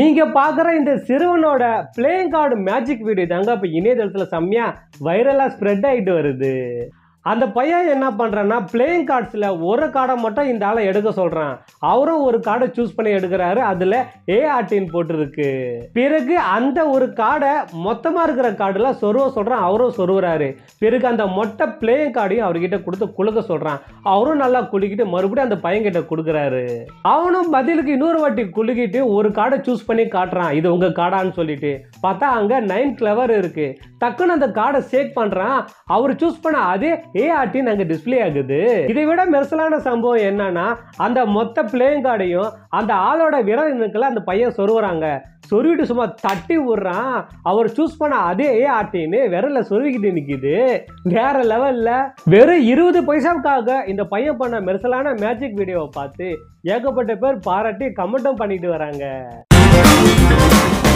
நீங்க பார்க்குற இந்த சிறுவனோட பிளேயிங் கார்டு மேஜிக் வீடியோ தாங்க இப்போ இணையதளத்துல செம்மையா வைரலா ஸ்ப்ரெட் ஆயிட்டு வருது அந்த பையன் என்ன பண்றான்னா பிளேயிங் கார்ட்ஸில் ஒரு கார்டை மட்டும் இந்த ஆளை எடுக்க சொல்றான் அவரும் ஒரு கார்டை சூஸ் பண்ணி எடுக்கிறாரு அதுல ஏஆர்டின்னு போட்டிருக்கு பிறகு அந்த ஒரு கார்டை மொத்தமா இருக்கிற கார்டுல சொருவ சொல்றான் அவரும் சொருவுறாரு பிறகு அந்த மொட்டை பிளேயிங் கார்டையும் அவர்கிட்ட கொடுத்து குலுக்க சொல்றான் அவரும் நல்லா குலுக்கிட்டு மறுபடியும் அந்த பையன்கிட்ட கொடுக்குறாரு அவனும் பதிலுக்கு இன்னொரு வாட்டி குலுக்கிட்டு ஒரு கார்டை சூஸ் பண்ணி காட்டுறான் இது உங்க கார்டான்னு சொல்லிட்டு பார்த்தா அங்க நைன் கிளவர் இருக்கு டக்குன்னு அந்த கார்டை சேக் பண்றான் அவர் சூஸ் பண்ண அதே ஏஆர்டின்னு அங்க டிஸ்ப்ளே ஆகுது இதை விட மெர்சலான சம்பவம் என்னன்னா அந்த மொத்த பிளேயிங் கார்டையும் அந்த ஆளோட விரல் இருக்குல்ல அந்த பையன் சொருவுறாங்க சொருவிட்டு சும்மா தட்டி விடுறான் அவர் சூஸ் பண்ண அதே ஏஆர்டின்னு விரல்ல சொருவிக்கிட்டு நிக்குது வேற லெவல்ல வெறும் இருபது பைசாவுக்காக இந்த பையன் பண்ண மெர்சலான மேஜிக் வீடியோவை பார்த்து ஏகப்பட்ட பேர் பாராட்டி கமெண்ட்டும் பண்ணிட்டு வராங்க